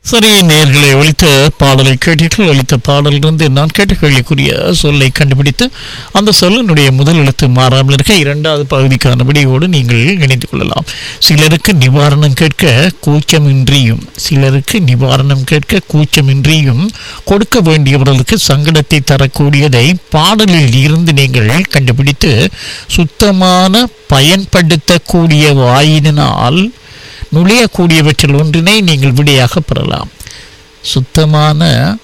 சரி நேர்களை ஒலித்த பாடலை கேட்டீர்கள் ஒலித்த பாடலிலிருந்து நான் கேட்ட கேள்விக்குரிய சொல்லை கண்டுபிடித்து அந்த சொல்லினுடைய முதல் எழுத்து மாறாமல் இருக்க இரண்டாவது பகுதிக்கான விடையோடு நீங்கள் இணைந்து கொள்ளலாம் சிலருக்கு நிவாரணம் கேட்க கூச்சமின்றியும் சிலருக்கு நிவாரணம் கேட்க கூச்சமின்றியும் கொடுக்க வேண்டியவர்களுக்கு சங்கடத்தை தரக்கூடியதை பாடலில் இருந்து நீங்கள் கண்டுபிடித்து சுத்தமான பயன்படுத்தக்கூடிய வாயினால் நுழையக்கூடியவற்றில் ஒன்றினை நீங்கள் விடையாக பெறலாம் சுத்தமான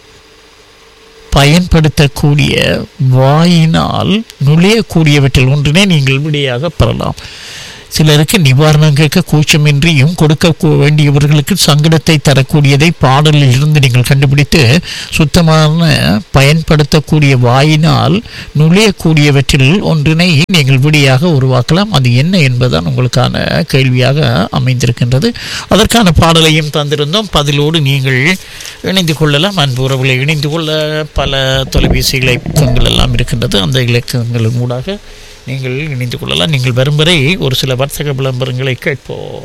பயன்படுத்தக்கூடிய வாயினால் நுழையக்கூடியவற்றில் ஒன்றினை நீங்கள் விடையாக பெறலாம் சிலருக்கு நிவாரணம் கேட்க கூச்சமின்றியும் கொடுக்க கூ- வேண்டியவர்களுக்கு சங்கடத்தை தரக்கூடியதை பாடலில் இருந்து நீங்கள் கண்டுபிடித்து சுத்தமான பயன்படுத்தக்கூடிய வாயினால் நுழையக்கூடியவற்றில் ஒன்றினை நீங்கள் விடியாக உருவாக்கலாம் அது என்ன என்பதுதான் உங்களுக்கான கேள்வியாக அமைந்திருக்கின்றது அதற்கான பாடலையும் தந்திருந்தோம் பதிலோடு நீங்கள் இணைந்து கொள்ளலாம் அன்பு உறவுகளை இணைந்து கொள்ள பல தொலைபேசி இலக்கங்கள் எல்லாம் இருக்கின்றது அந்த இலக்கங்களின் ஊடாக நீங்கள் இணைந்து கொள்ளலாம் நீங்கள் வரும் வரை ஒரு சில வர்த்தக விளம்பரங்களை கேட்போம்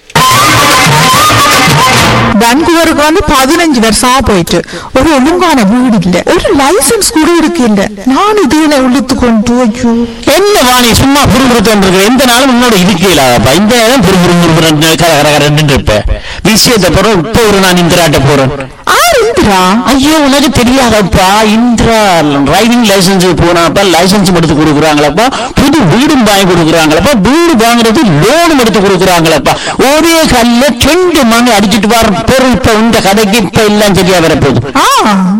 வான்கூவருக்கு வந்து பதினஞ்சு வருஷமா போயிட்டு ஒரு ஒழுங்கான வீடு இல்ல ஒரு லைசன்ஸ் கூட இருக்கு இல்ல நான் இதுல உள்ளுத்து கொண்டு ஐயோ என்ன வாணி சும்மா புரிபுறுத்தம் இருக்கு எந்த நாளும் உன்னோட இருக்கலாப்பா இந்த நேரம் புரிபுறு கர கர கரன்னு இருப்ப விஷயத்தை பிறகு இப்போ ஒரு நான் இந்திராட்ட போறேன் ஆர் இந்திரா ஐயோ உனக்கு தெரியாதப்பா இந்திரா டிரைவிங் லைசன்ஸ் போனாப்பா லைசன்ஸ் எடுத்து கொடுக்குறாங்களப்பா புது வீடும் வாங்கி கொடுக்குறாங்களப்பா வீடு வாங்குறது லோனும் எடுத்து கொடுக்குறாங்களப்பா ஒரே கல்ல ரெண்டு மணி அடிச்சிட்டு வர பொருள் இப்ப இந்த கதைக்கு இப்ப எல்லாம் சரியா வரப்போகுது ஆ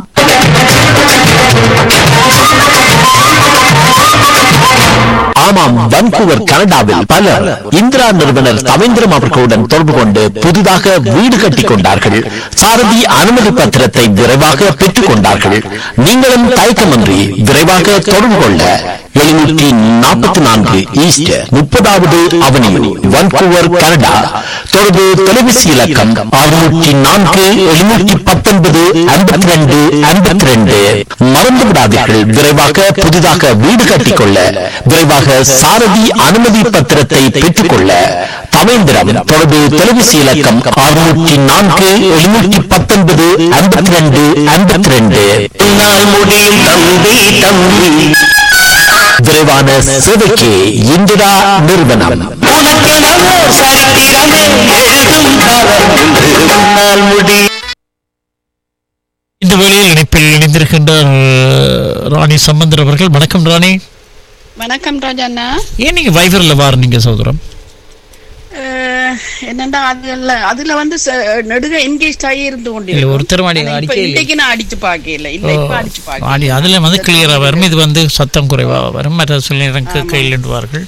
ஆமாம் வன்கூவர் கனடாவில் பலர் இந்திரா நிறுவனர் தவேந்திரம் அவர்களுடன் தொடர்பு கொண்டு புதிதாக வீடு கட்டிக் கொண்டார்கள் சாரதி அனுமதி பத்திரத்தை விரைவாக பெற்றுக் கொண்டார்கள் நீங்களும் தயக்கமின்றி விரைவாக தொடர்பு கொள்ள எழுநூற்றி நாற்பத்தி நான்கு ஈஸ்ட் முப்பதாவது அவனியூ வன்கூவர் கனடா தொடர்பு தொலைபேசி இலக்கம் அறுநூற்றி நான்கு எழுநூற்றி பத்தொன்பது ஐம்பத்தி ரெண்டு ஐம்பத்தி ரெண்டு மறந்து விடாதீர்கள் விரைவாக புதிதாக வீடு கட்டிக்கொள்ள விரைவாக சாரதி அனுமதி பத்திரத்தை பெற்றுக்கொள்ள தவேந்திரம் தொடர்பு தொலைபேசி இலக்கம் அறுநூற்றி நான்கு எழுநூற்றி பத்தொன்பது ஐம்பத்தி ரெண்டு ஐம்பத்தி ரெண்டு முடியும் தம்பி தம்பி விரைவான சேவைக்கு இந்திரா நிறுவனம் உனக்கெனவோ சரித்திரமே எழுதும் காலம் என்று உன்னால் முடி இந்த வேளையில் இணைப்பில் இணைந்திருக்கின்றார் ராணி சம்பந்தர் அவர்கள் வணக்கம் ராணி வணக்கம் ராஜண்ணா ஏன் நீங்க வைபரில் வார நீங்க சகோதரம் அஹ், என்னண்டா அதுல அதுல வந்து ச- நெடுக என்கேஜ் ஆகி இருந்து கொண்டு இல்ல, ஒரு தடவை அடி- அடிக்கவே இல்லை. இன்னைக்கு நான் அடிச்சு பார்க்கல இல்ல இப்ப அடிச்சு பார்க்க ஆடி அதுல வந்து கிளியரா வரும் இது வந்து சத்தம் குறைவாக வரும் மற்ற சில நேரம் கையில் என்றுவார்கள்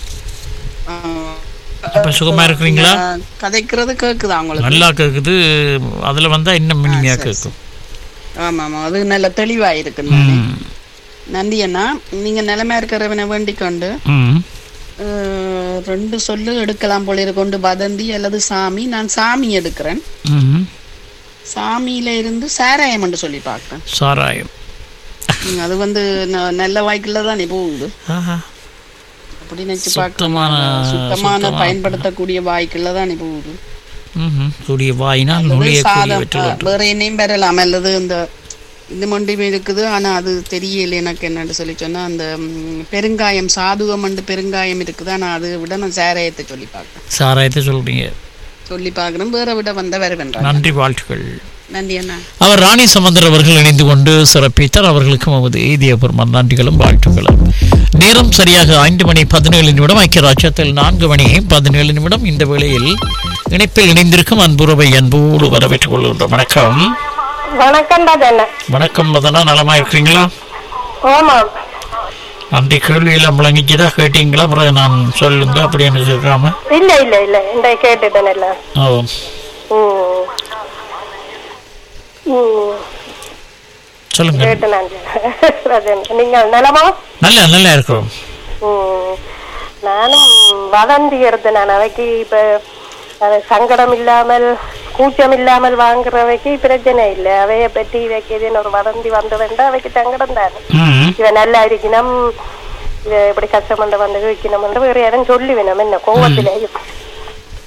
இப்ப சுகமா இருக்கிறீங்களா கதைக்கிறது கேக்குதா உங்களுக்கு நல்லா கேக்குது அதுல வந்தா இன்னும் மினிமையா கேட்கும் ஆமா ஆமா அது நல்ல தெளிவா இருக்கு ம். நன்றி அண்ணா நீங்க நிலைமை இருக்கிறவனை வேண்டிக் கொண்டு ம். அஹ், ரெண்டு சொல்லு எடுக்கலாம் போல கொண்டு வதந்தி அல்லது சாமி நான் சாமி எடுக்கிறேன் ம். சாமியில இருந்து சாராயம் என்று சொல்லி பார்க்கிறேன் சாராயம் ம், அது வந்து ந- நல்ல வாய்க்குள்ள தானே போகுது ஆஹா. அப்படி நினைச்சு சுத்தமான பார்க்கலாம் சுத்தமான சுத்தமான- பயன்படுத்தக்கூடிய வாய்க்குள்ள தானே போகுது ம்ஹும். கூடிய வாயினால் அல்லது நுழையக்கூடிய சாதம் வெற்றில் அஹ், ஒன்று. வேற என்னையும் பெறலாம் அல்லது இந்த இந்த மண்டியும் இருக்குது ஆனா அது தெரியல எனக்கு என்னன்னு சொல்லி சொன்னா அந்த ம், பெருங்காயம் சாதுவம் அண்டு பெருங்காயம் இருக்குது ஆனா அதை விட நான் சாராயத்தை சொல்லி பார்க்கிறேன் சாராயத்தை சொல்றீங்க சொல்லி பார்க்கிறேன் வேற விட வந்த வேற வென்றாங்க நன்றி வாழ்த்துக்கள் நன்றி அண்ணா அவர் ராணி சம்பந்தர் அவர்கள் இணைந்து கொண்டு சிறப்பித்தார் அவர்களுக்கும் நமது இதயபூர்வமான நன்றிகளும் வாழ்த்துக்களும் நேரம் சரியாக ஐந்து மணி பதினேழு நிமிடம் ஐக்கிய ராஜ்யத்தில் நான்கு மணி பதினேழு நிமிடம் இந்த வேளையில் இணைப்பில் இணைந்திருக்கும் அன்புறவை அன்போடு வரவேற்றுக் கொள்கின்றோம் வணக்கம் வணக்கம் ராஜண்ணா வணக்கம் மதனா நலமா இருக்கிறீங்களா ஆமாம் நன்றி கேள்வியெல்லாம் முழங்கிச்சுதா கேட்டீங்களா பிறகு நான் சொல்லுங்க அப்படின்னு சொல்றாம இல்ல இல்ல இல்ல இந்த கேட்டுட்டேன் இல்ல ஓ ம் ம் சொல்லுங்க கேட்டு நான் ராஜண்ணா நீங்கள் நலமா நல்ல நல்லா இருக்கிறோம் ம் நானும் வதந்தி எடுத்தேன் நான் அவைக்கு இப்ப அது சங்கடம் இல்லாமல் கூச்சம் இல்லாமல் வாங்குறவைக்கு பிரச்சனை இல்லை அவைய பற்றி இவைக்கு ஏதேனும் ஒரு வதந்தி வந்ததுண்டா அவைக்கு சங்கடம் தானே ம் இவ நல்லா இருக்கணும் இவ இப்படி கஷ்டமண்ட வந்து வைக்கணும் வேற யாரும் சொல்லி வேணும் என்ன கோவத்திலேயும்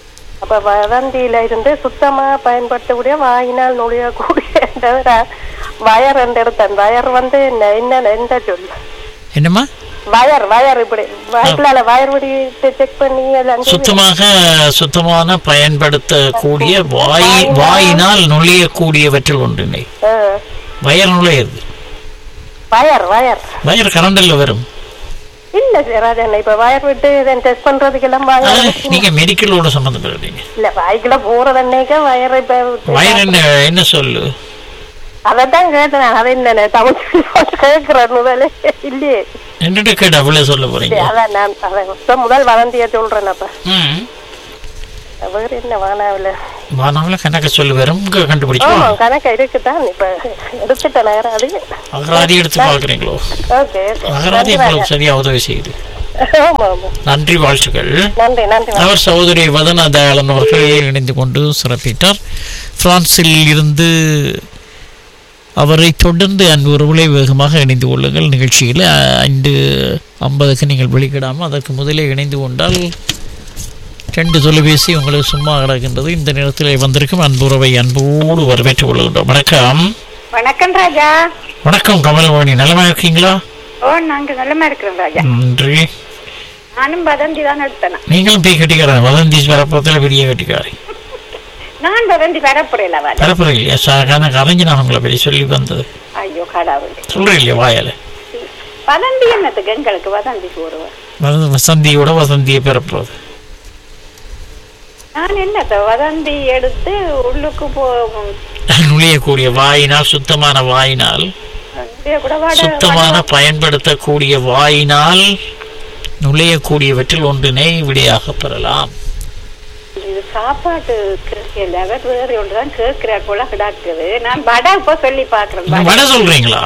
அப்ப வதந்தியில இருந்து சுத்தமா பயன்படுத்தக்கூடிய வாயினால் நுழையக்கூடிய வயர் என்று எடுத்தேன் வயர் வந்து என்ன என்ன எந்த சொல் என்னம்மா வயர் வயர் இப்படி வயர்ல வயர் விடி செக் பண்ணி அது அங்கே சுத்தமாக சுத்தமான பயன்படுத்தக்கூடிய வாய் வாயினால் நுழையக்கூடியவற்றில் ஒன்றினை ஆ, வயர் நுழையுது வயர் வயர் வயர் கரண்டில் வரும் இல்ல சார் அது என்ன இப்ப வயர் விட்டு டெஸ்ட் பண்றதுக்கெல்லாம் ஆ, வயர் நீங்க மெடிக்கலோட சம்மந்தப்படுறீங்க இல்ல வாய்க்குள்ள போறது அன்னைக்கு வயர் இப்ப வயர் என்ன என்ன சொல்லு அதத்தான் கேட்டேன் நான். அது என்ன தமிழ் கேட்கிறேன் முதல்ல இல்லையே என்னட்டு கேட்டு அவ்வளவு சொல்ல போறீங்க அதான் நான் அதான் இப்ப முதல் வதந்திய சொல்றேன் அப்ப ம் வேற என்ன வானாவில வானாவில் கணக்க சொல்லு வரும் இங்க ஆமா கண்டுபிடிச்சோம் கணக்கு இருக்குதான் இப்ப எடுத்துட்டேன் நேரம் அது அகராதி எடுத்து பார்க்குறீங்களோ ஓகே அகராதி உங்களுக்கு சரியா உதவி செய்யுது ஆமா ஆமா நன்றி வாழ்த்துக்கள் நன்றி நன்றி அவர் சகோதரி வதனா தயாளன் அவர்கள் இணைந்து கொண்டு சிறப்பித்தார் பிரான்சில் இருந்து அவரை தொடர்ந்து அன்பு உறவுகளை வேகமாக இணைந்து கொள்ளுங்கள் நிகழ்ச்சியில் ஐந்து ஐம்பதுக்கு நீங்கள் வெளிக்கிடாமல் அதற்கு முதலே இணைந்து கொண்டால் ரெண்டு தொலைபேசி உங்களுக்கு சும்மா கிடக்கின்றது இந்த நேரத்தில் வந்திருக்கும் அன்பு உறவை அன்போடு வரவேற்றுக் கொள்கின்றோம் வணக்கம் வணக்கம் ராஜா வணக்கம் கமலவாணி நலமா இருக்கீங்களா ஓ நாங்க நல்லமா இருக்கிறோம் ராஜா நன்றி நானும் வதந்தி தான் எடுத்தேன் நீங்களும் போய் கட்டிக்காரன் வதந்தி வரப்போதில் பெரிய கட்டிக்காரி நான் வதந்தி வரப்புறையில வாஜா பரப்புரை இல்லையா சாகான கரைஞ்சி நான் உங்களை பெரிய சொல்லி வந்தது ஐயோ கடவுள் சொல்றேன் இல்லையா வாயால வதந்தி என்னத்துக்கு எங்களுக்கு வதந்தி கூறுவேன் வத- வசந்தியோட வசந்தியை பிறப்புறது நான் என்னத்த வதந்தி எடுத்து உள்ளுக்கு போ நுழையக்கூடிய வாயினால் சுத்தமான வாயினால் இது கூட வட சுத்தமான பயன்படுத்தக்கூடிய வாயினால் நுழையக்கூடியவற்றில் ஒன்றினை விடையாக பெறலாம் இது சாப்பாட்டு கேட்கல அவர் வேறு ஒன்றுதான் கேட்கிறார் போல கிடக்குது நான் வடை இப்ப சொல்லி பாக்குறேன் நீங்க வடை சொல்றீங்களா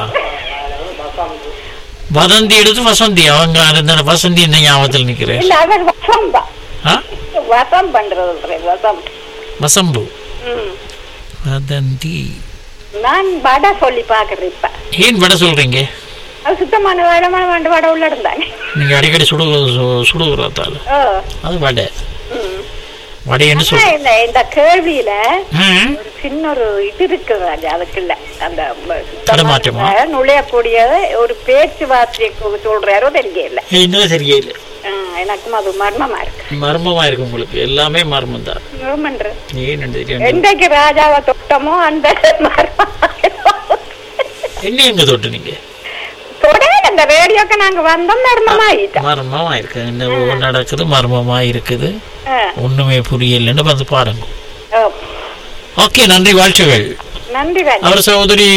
வதந்தி எடுத்து வசந்தி அவங்க அந்த வசந்தி இந்த ஞாபகத்தில் நிக்கிறேன் இல்ல அவர் வசம் தான் ஆ? வசம் பண்றது சொல்றேன் வசம் வசம்பு ம். வதந்தி நான் வடை சொல்லி பாக்குறேன் இப்ப ஏன் வடை சொல்றீங்க அது சுத்தமான வடமான வண்டு வடை உள்ள இருந்தாங்க நீங்க அடிக்கடி சுடு சு- சுடுகிறதால ஓ அது வடை ம். வடைன்னு ஆனா சொல் இந்த இந்த கேள்வியில ம். ஒரு சின்ன ஒரு இது இருக்கு ராஜா அதுக்குள்ள அந்த ம- தடுமாற்றமா? நுழையக்கூடிய ஒரு பேச்சுவார்த்தையை கு- சொல்றாரோ தெரியல இன்னும் தெரியல ஆ, எனக்கும் அது மர்மமா இருக்கு மர்மமா இருக்கு உங்களுக்கு எல்லாமே மர்மம் தான் ரோமன்ற ஏன்னு தெரியும் என்றைக்கு ராஜாவை தொட்டமோ அந்த மர்மம் என்ன எங்க தொட்டு நீங்க தொடர்ந்து அந்த ரேடியோக்கு நாங்க வந்தோம் மர்மமாயிட்டோம் மர்மமா இருக்கு என்ன நடக்குது மர்மமா இருக்குது ஆ, ஒண்ணுமே புரியலன்னு வந்து பாருங்க ஓ. ஓகே நன்றி வாழ்த்துகள் நன்றி ராஜா அவர் சகோதரி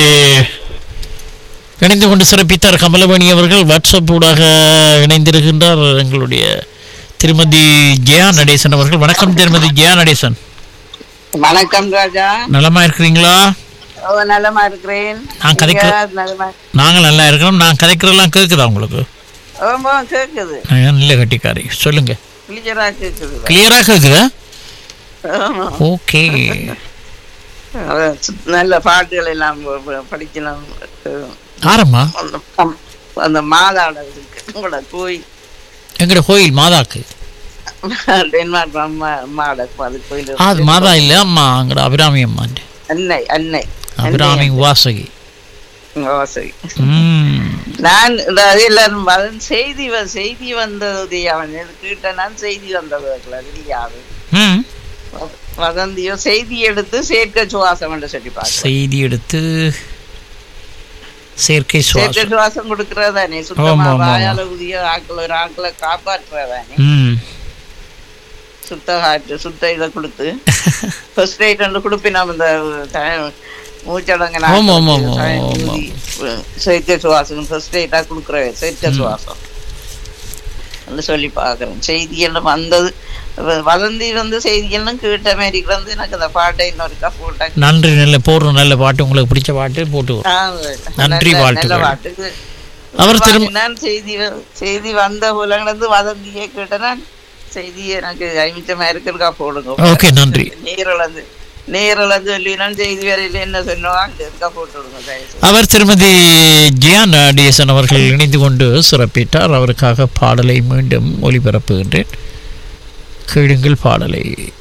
இணைந்து கொண்டு சிறப்பித்தார் கமலமணி அவர்கள் வாட்ஸ்அப் ஊடாக இணைந்திருக்கின்றார் எங்களுடைய திருமதி ஜெயா நடேசன் அவர்கள் வணக்கம் திருமதி ஜெயா நடேசன் வணக்கம் ராஜா நலமா இருக்கிறீங்களா ஓ நலமா இருக்கிறேன் நான் கதைக்க- நீங்க நலமா நாங்கள் நல்லா இருக்கிறோம் நான் கதைக்கிறதெல்லாம் கேட்குதா உங்களுக்கு ஓமா கேக்குது நான் நல்ல கட்டிக்காரி சொல்லுங்க கிளியரா கேக்குது கிளியரா கேக்குதா ஆமா. ஓகே அதான் சு- நல்ல பாட்டுகள் எல்லாம் ப- ப- படிக்கலாம் ஆரம்மா அந்த அம்- அந்த மாதாட இருக்கு உங்களோட கோயில் எங்கட கோயில் மாதாக்கு டென்மார்க் அம்மா மாட அது கோயில் அது மாதா இல்ல அம்மா அங்கட அபிராமி அம்மா அன்னை அன்னை அபிராமி வாசகி வாசகி ம் நான் இந்த அது எல்லாரும் வதன் செய்தி வ- செய்தி வந்தது அவன் கேட்ட நான் செய்தி வந்தது தெரியாது ம் வதந்தியோ செய்தி எடுத்து சேர்க்க சுவாசம் என்று சொல்லி பார்க்க செய்தி எடுத்து செயற்கை சேர்க்க சுவாசம் சுவாசம் கொடுக்கறதானே ஆமா, சுத்தமா ஆமா, ஆமா. வாயால ஊதிய ஆக்கள் ஒரு ஆக்களை காப்பாற்றுறதானே ம் சுத்த காற்று சுத்த இதை கொடுத்து ஃபர்ஸ்ட் எய்ட் வந்து கொடுப்பினோம் இந்த த- மூச்சடங்க ஆமா, ஆமா, ஆமா, ஆமா. செயற்கை சுவாசம் ஃபர்ஸ்ட் எய்டா கொடுக்குற செயற்கை சுவாசம் வந்து சொல்லி பார்க்குறேன் செய்தியெல்லாம் வந்தது வ- வதந்தி வந்து செய்தியெல்லாம் கேட்ட மாதிரி வந்து எனக்கு அந்த பாட்டை இன்னொருக்கா போட்டேன் நன்றி நல்ல போடுற நல்ல பாட்டு உங்களுக்கு பிடிச்ச பாட்டு போட்டு விடுறோம். நன்றி, வாழ்த்துக்கள். பாட்டுக்கு அவர் திரும்ப நான் செய்தி வ- செய்தி வந்த உலகிலிருந்து வதந்தியே கேட்டேன் செய்தி எனக்கு ஐமிச்சமா இருக்கிறக்கா போடுங்க ஓகே நன்றி நேரிழந்து நேரிழந்து சொல்லினான் செய்தி வரையில என்ன சொன்னோம் அங்க இருக்கா போட்டு விடுங்க தயவு செய்து. அவர் திருமதி ஜியான் நடேசன் அவர்கள் இணைந்து கொண்டு சிறப்பித்தார் அவருக்காக பாடலை மீண்டும் ஒளிபரப்புகின்றேன் கேளுங்கள் பாடலை